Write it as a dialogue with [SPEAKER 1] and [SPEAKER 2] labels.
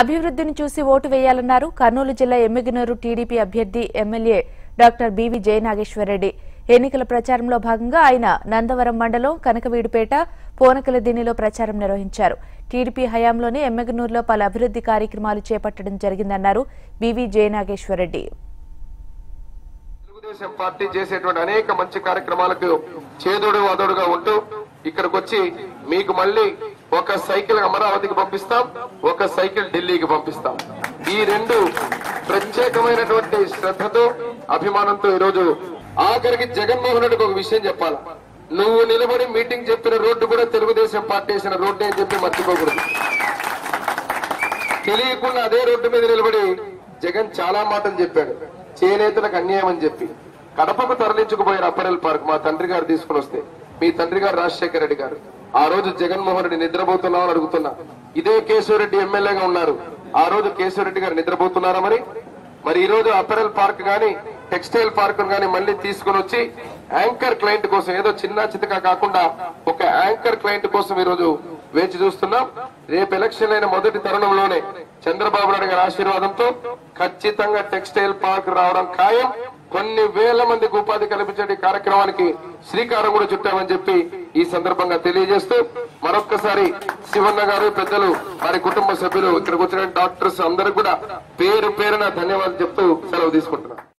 [SPEAKER 1] అభివృద్ధిని చూసి ఓటు వేయాలన్నారు కర్నూలు జిల్లా ఎమ్మిగనూరు టీడీపీ అభ్యర్థి ఎమ్మెల్యే డాక్టర్ బివి జయనాగేశ్వరరెడ్డి ఎన్నికల ప్రచారంలో భాగంగా ఆయన నందవరం మండలం కనకవీడుపేట పోనకల దినిలో ప్రచారం నిర్వహించారు టీడీపీ హయాంలోనే ఎమ్మెగనూరులో పలు అభివృద్ధి కార్యక్రమాలు చేపట్టడం జరిగిందన్నారు బివి జయనాగేశ్వరరెడ్డి
[SPEAKER 2] తెలుగుదేశం పార్టీ చేసేటువంటి అనేక మంచి కార్యక్రమాలకు చేదోడు వాదోడుగా ఉంటూ ఇక్కడికి వచ్చి మీకు మళ్ళీ ఒక సైకిల్ అమరావతికి పంపిస్తాం ఒక సైకిల్ ఢిల్లీకి పంపిస్తాం ఈ రెండు ప్రత్యేకమైనటువంటి శ్రద్ధతో అభిమానంతో ఈరోజు ఆఖరికి జగన్మోహన్ రెడ్డికి ఒక విషయం చెప్పాలి నువ్వు నిలబడి మీటింగ్ చెప్పిన రోడ్డు కూడా తెలుగుదేశం పార్టీ వేసిన రోడ్డు అని చెప్పి మర్చిపోకూడదు తెలియకుండా అదే రోడ్డు మీద నిలబడి జగన్ చాలా మాటలు చెప్పాడు చేనేతలకు అన్యాయం అని చెప్పి కడపకు తరలించుకుపోయారు అప్పరెల్ పార్క్ మా తండ్రి గారు తీసుకుని వస్తే మీ తండ్రి గారు రాజశేఖర రెడ్డి గారు ఆ రోజు జగన్మోహన్ రెడ్డి నిద్రపోతున్నామని అడుగుతున్నా ఇదే కేశవరెడ్డి ఎమ్మెల్యేగా ఉన్నారు ఆ రోజు కేశవరెడ్డి గారు నిద్రపోతున్నారా మరి మరి ఈ రోజు అపెరల్ పార్క్ గాని టెక్స్టైల్ పార్క్ గాని మళ్ళీ తీసుకుని వచ్చి యాంకర్ క్లయింట్ కోసం ఏదో చిన్న చితక కాకుండా ఒక యాంకర్ క్లయింట్ కోసం ఈ రోజు వేచి చూస్తున్నాం రేపు ఎలక్షన్ అయిన మొదటి తరుణంలోనే చంద్రబాబు నాయుడు గారి ఆశీర్వాదంతో ఖచ్చితంగా టెక్స్టైల్ పార్క్ రావడం ఖాయం కొన్ని వేల మందికి ఉపాధి కల్పించే కార్యక్రమానికి శ్రీకారం కూడా చుట్టామని చెప్పి ఈ సందర్భంగా తెలియజేస్తూ మరొక్కసారి శివన్న గారు పెద్దలు వారి కుటుంబ సభ్యులు ఇక్కడికి వచ్చిన డాక్టర్స్ అందరూ కూడా పేరు పేరున ధన్యవాదాలు చెప్తూ సెలవు తీసుకుంటున్నాను